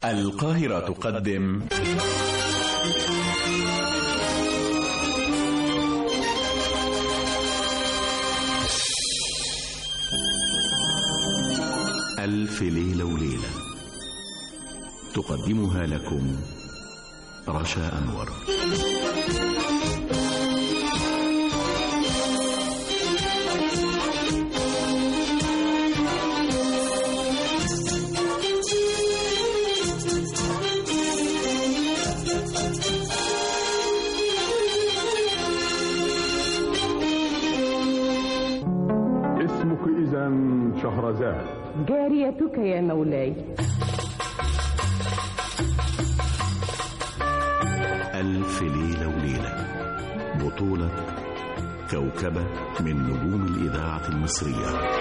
القاهرة تقدم ألف ليلة وليلة تقدمها لكم رشا أنور اسمك إذا شهرزاد جاريتك يا مولاي ألف ليلة وليلة بطولة كوكبة من نجوم الإذاعة المصرية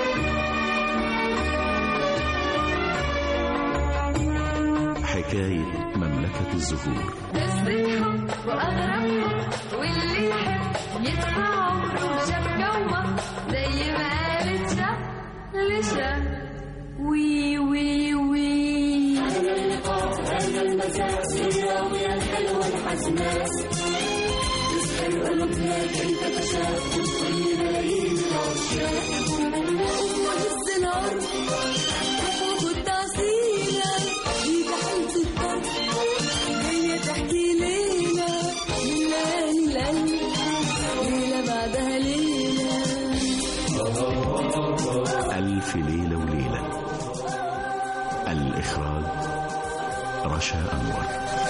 حكاية مملكة الزهور نسرتهم وأغربهم واللي يحب يدفع عمره شاف جوه زي ما قالت شاف لشاف وي وي وي وبص الأرض وخد تعصيلة دي تحت الطرف جاية تحكي ليلة من ليالي القلب ليلة بعدها ليلة ألف ليلة وليلة الإخراج رشا أنور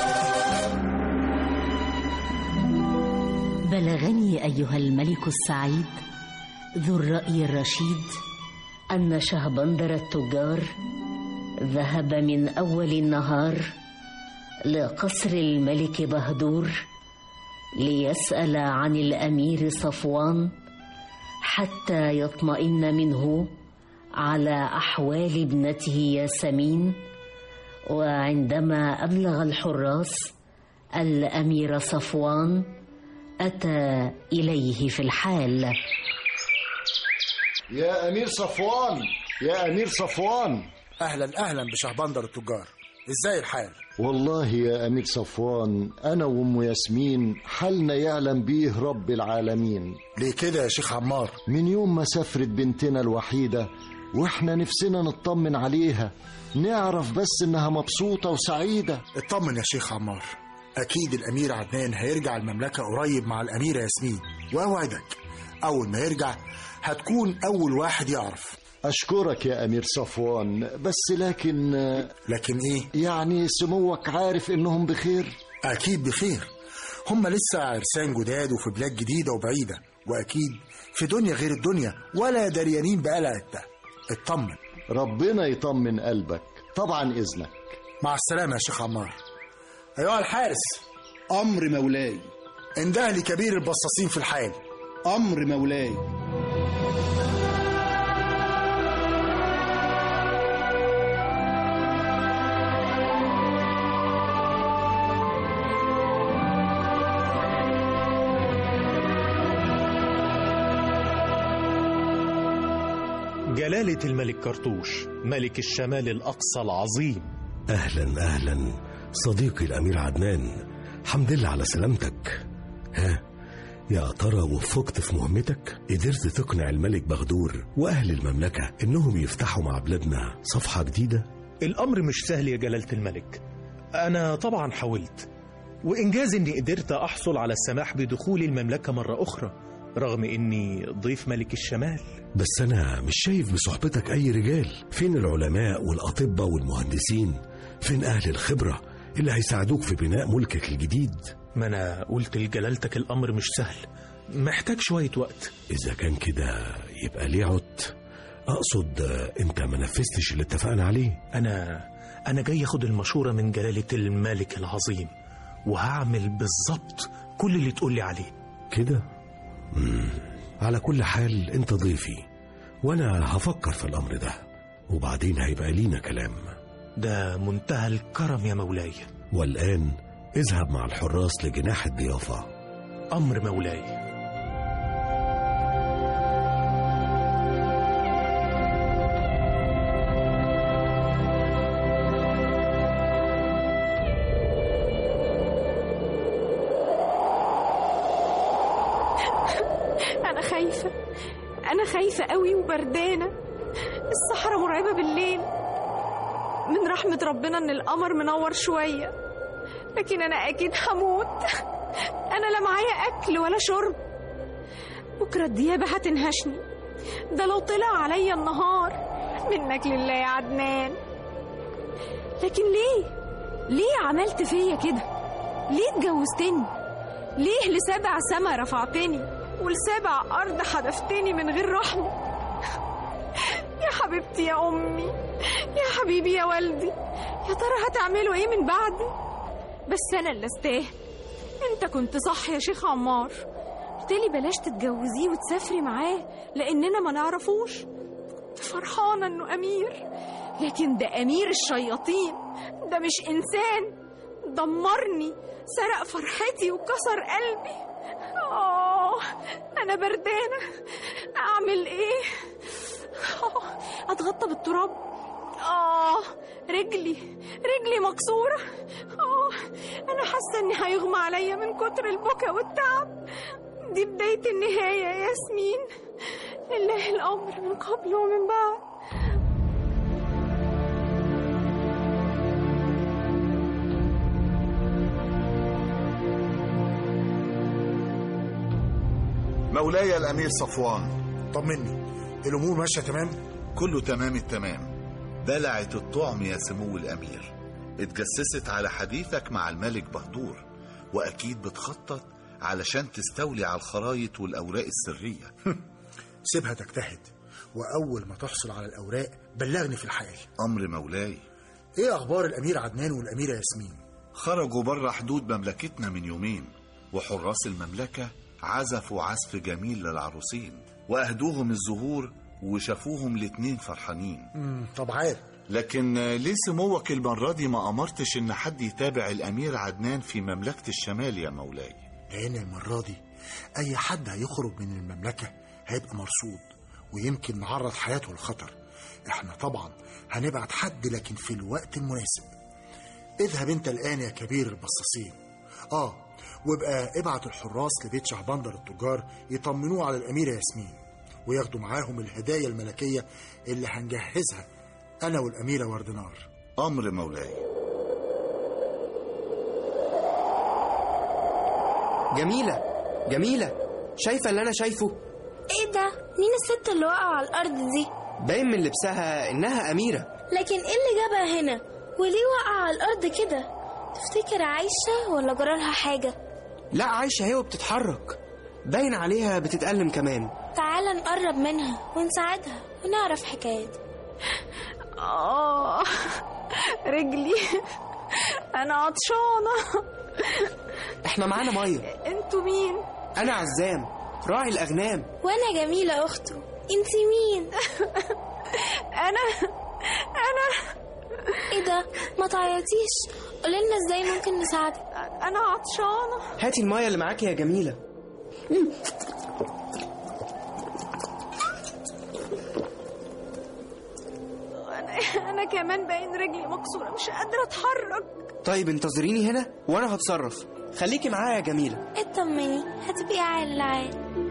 بلغني أيها الملك السعيد ذو الرأي الرشيد أن شهبندر التجار ذهب من أول النهار لقصر الملك بهدور ليسأل عن الأمير صفوان حتى يطمئن منه على أحوال ابنته ياسمين وعندما أبلغ الحراس الأمير صفوان أتى إليه في الحال يا أمير صفوان يا أمير صفوان اهلا اهلا بشهبندر التجار ازاي الحال والله يا أمير صفوان أنا وأم ياسمين حالنا يعلم بيه رب العالمين ليه كده يا شيخ عمار من يوم ما سافرت بنتنا الوحيدة وإحنا نفسنا نطمن عليها نعرف بس إنها مبسوطة وسعيدة اطمن يا شيخ عمار اكيد الامير عدنان هيرجع المملكه قريب مع الاميره ياسمين واوعدك اول ما يرجع هتكون اول واحد يعرف أشكرك يا أمير صفوان بس لكن لكن ايه يعني سموك عارف إنهم بخير اكيد بخير هم لسه عرسان جداد وفي بلاد جديده وبعيده واكيد في دنيا غير الدنيا ولا دريانين بقلقك اطمن ربنا يطمن قلبك طبعا إذنك مع السلامه يا شيخ عمار ايها الحارس أمر مولاي انده لي كبير البصاصين في الحال أمر مولاي جلالة الملك كرتوش ملك الشمال الأقصى العظيم أهلا أهلا صديقي الأمير عدنان حمد لله على سلامتك ها يا ترى وفقت في مهمتك قدرت تقنع الملك بغدور وأهل المملكة إنهم يفتحوا مع بلادنا صفحة جديدة الأمر مش سهل يا جلالة الملك أنا طبعا حاولت وإنجاز إني قدرت أحصل على السماح بدخول المملكة مرة أخرى رغم إني ضيف ملك الشمال بس أنا مش شايف بصحبتك أي رجال فين العلماء والأطباء والمهندسين فين أهل الخبرة اللي هيساعدوك في بناء ملكك الجديد ما أنا قلت لجلالتك الأمر مش سهل محتاج شوية وقت إذا كان كده يبقى ليه عدت أقصد آه، أنت ما نفذتش اللي اتفقنا عليه أنا أنا جاي أخد المشورة من جلالة الملك العظيم وهعمل بالظبط كل اللي تقولي عليه كده مم. على كل حال أنت ضيفي وأنا هفكر في الأمر ده وبعدين هيبقى لينا كلام ده منتهى الكرم يا مولاي والآن اذهب مع الحراس لجناح الضيافة أمر مولاي خايفة أنا خايفة قوي وبردانة الصحراء مرعبة بالليل من رحمة ربنا إن القمر منور شوية لكن أنا أكيد هموت أنا لا معايا أكل ولا شرب بكرة الديابة هتنهشني ده لو طلع عليا النهار منك لله يا عدنان لكن ليه ليه عملت فيا كده ليه اتجوزتني ليه لسبع سما رفعتني ولسبع أرض حدفتني من غير رحمة يا حبيبتي يا أمي يا حبيبي يا والدي يا ترى هتعملوا إيه من بعدي بس أنا اللي استاهل أنت كنت صح يا شيخ عمار قلتلي بلاش تتجوزيه وتسافري معاه لأننا ما نعرفوش كنت فرحانة إنه أمير لكن ده أمير الشياطين ده مش إنسان دمرني سرق فرحتي وكسر قلبي آه أنا بردانة أعمل إيه؟ آه أتغطى بالتراب آه رجلي رجلي مكسورة آه أنا حاسة إني هيغمى عليا من كتر البكا والتعب دي بداية النهاية يا ياسمين لله الأمر من قبل ومن بعد مولاي الأمير صفوان طمني الأمور ماشية تمام؟ كله تمام التمام بلعت الطعم يا سمو الأمير اتجسست على حديثك مع الملك بهدور وأكيد بتخطط علشان تستولي على الخرايط والأوراق السرية سيبها تجتهد وأول ما تحصل على الأوراق بلغني في الحال أمر مولاي إيه أخبار الأمير عدنان والأميرة ياسمين؟ خرجوا بره حدود مملكتنا من يومين وحراس المملكة عزفوا عزف جميل للعروسين وأهدوهم الزهور وشافوهم الاتنين فرحانين امم طب عارف لكن ليه سموك المرة دي ما أمرتش إن حد يتابع الأمير عدنان في مملكة الشمال يا مولاي لأن المرة دي أي حد هيخرج من المملكة هيبقى مرصود ويمكن معرض حياته للخطر احنا طبعا هنبعت حد لكن في الوقت المناسب اذهب انت الآن يا كبير البصاصين اه وابقى ابعت الحراس لبيت شهبندر التجار يطمنوه على الأميرة ياسمين وياخدوا معاهم الهدايا الملكية اللي هنجهزها أنا والأميرة وردنار أمر مولاي جميلة جميلة شايفة اللي أنا شايفه؟ ايه ده؟ مين الست اللي واقعة على الأرض دي؟ باين من لبسها إنها أميرة لكن ايه اللي جابها هنا؟ وليه واقعة على الأرض كده؟ تفتكر عايشة ولا جرالها حاجة؟ لا عايشة هي وبتتحرك باين عليها بتتألم كمان تعال نقرب منها ونساعدها ونعرف حكايتها آه رجلي أنا عطشانة احنا معانا مية انتوا مين؟ أنا عزام راعي الأغنام وأنا جميلة أخته انتي مين؟ أنا أنا ايه ده؟ ما تعيطيش قوليلنا ازاي ممكن نساعدك أنا عطشانة هاتي المية اللي معاكي يا جميلة أنا أنا كمان باين رجلي مكسورة مش قادرة أتحرك طيب انتظريني هنا وأنا هتصرف خليكي معايا يا جميلة اطمني هتبقي عال العال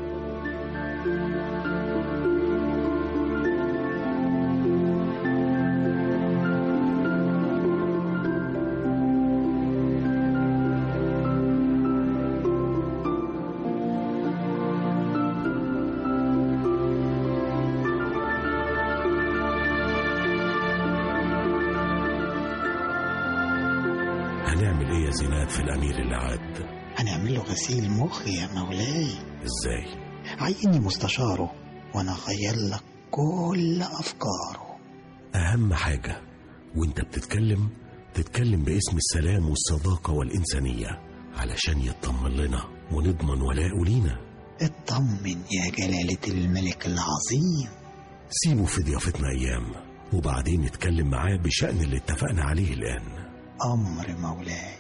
هنعمل ايه يا زينات في الامير اللي عاد هنعمل له غسيل مخ يا مولاي ازاي عيني مستشاره وانا اغير لك كل افكاره اهم حاجه وانت بتتكلم تتكلم باسم السلام والصداقه والانسانيه علشان يطمن لنا ونضمن ولاءه لينا اطمن يا جلالة الملك العظيم سيبه في ضيافتنا ايام وبعدين نتكلم معاه بشأن اللي اتفقنا عليه الآن أمر مولاي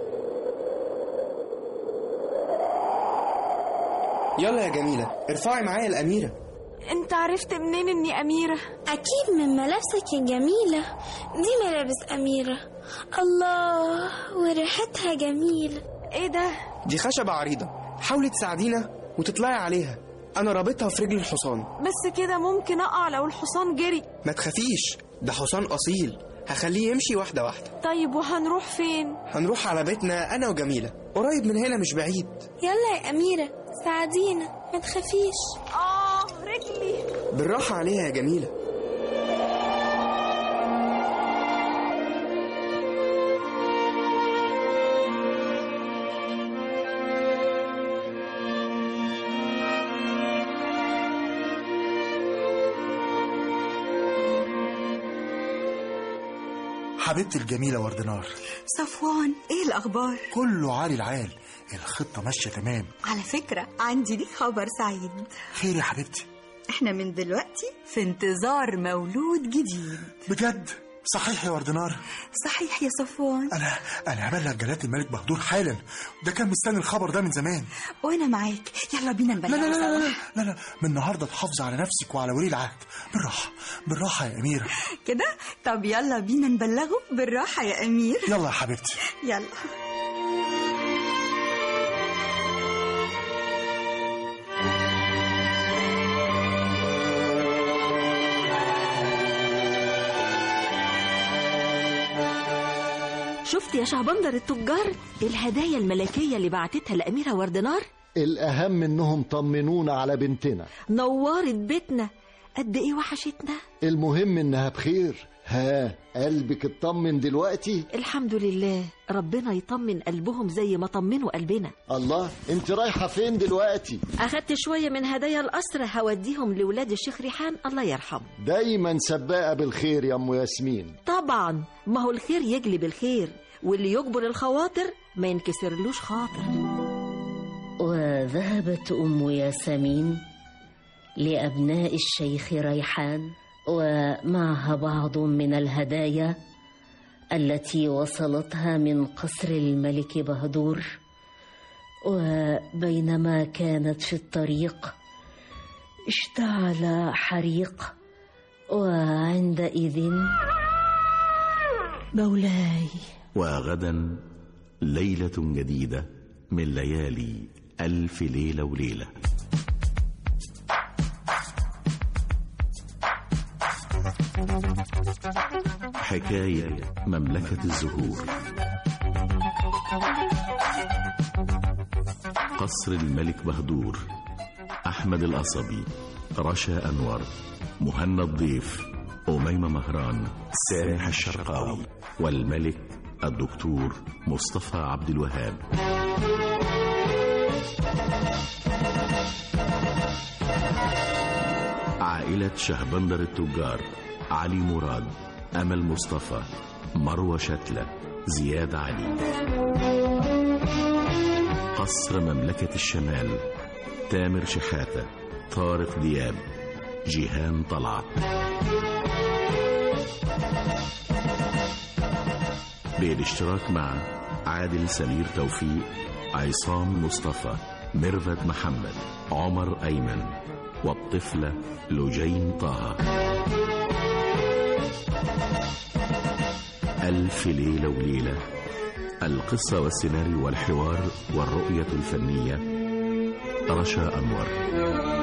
يلا يا جميلة ارفعي معايا الأميرة انت عرفت منين اني اميرة اكيد من ملابسك الجميلة دي ملابس اميرة الله وريحتها جميلة ايه ده دي خشبة عريضة حاولي تساعدينا وتطلعي عليها انا رابطها في رجل الحصان بس كده ممكن اقع لو الحصان جري ما تخافيش ده حصان اصيل هخليه يمشي واحدة واحدة طيب وهنروح فين هنروح على بيتنا انا وجميلة قريب من هنا مش بعيد يلا يا أميرة ساعدينا ما تخافيش اه رجلي بالراحة عليها يا جميلة حبيبتي الجميلة وردنار صفوان ايه الاخبار كله عالي العال الخطة ماشية تمام على فكرة عندي ليك خبر سعيد خير يا حبيبتي احنا من دلوقتي في انتظار مولود جديد بجد صحيح يا وردنار صحيح يا صفوان انا انا هبلغ جلالة الملك بهدور حالا ده كان مستني الخبر ده من زمان وانا معاك يلا بينا لا نبلغه لا لا لا سوا. لا, لا, لا. من النهارده تحافظي على نفسك وعلى ولي العهد بالراحة بالراحة يا أميرة كده طب يلا بينا نبلغه بالراحة يا أمير يلا يا حبيبتي يلا شفت يا شهبندر التجار الهدايا الملكية اللي بعتتها الأميرة وردنار الأهم إنهم طمنونا على بنتنا نورت بيتنا قد إيه وحشتنا المهم إنها بخير ها قلبك اطمن دلوقتي الحمد لله ربنا يطمن قلبهم زي ما طمنوا قلبنا الله انت رايحة فين دلوقتي أخدت شوية من هدايا القصر هوديهم لولاد الشيخ ريحان الله يرحمه دايما سباقة بالخير يا أم ياسمين طبعا ما هو الخير يجلب الخير واللي يجبر الخواطر ما ينكسرلوش خاطر وذهبت أم ياسمين لأبناء الشيخ ريحان ومعها بعض من الهدايا التي وصلتها من قصر الملك بهدور وبينما كانت في الطريق اشتعل حريق وعندئذ مولاي وغدا ليلة جديدة من ليالي ألف ليلة وليلة حكاية مملكة الزهور قصر الملك بهدور أحمد القصبي رشا أنور مهنا الضيف أميمة مهران سامح الشرقاوي والملك الدكتور مصطفى عبد الوهاب عائلة شهبندر التجار علي مراد أمل مصطفى مروة شتلة زياد علي قصر مملكة الشمال تامر شحاتة طارق دياب جيهان طلعت بالاشتراك مع عادل سمير توفيق عصام مصطفى ميرفت محمد عمر أيمن والطفلة لجين طه ألف ليلة وليلة القصة والسيناريو والحوار والرؤية الفنية رشا أنور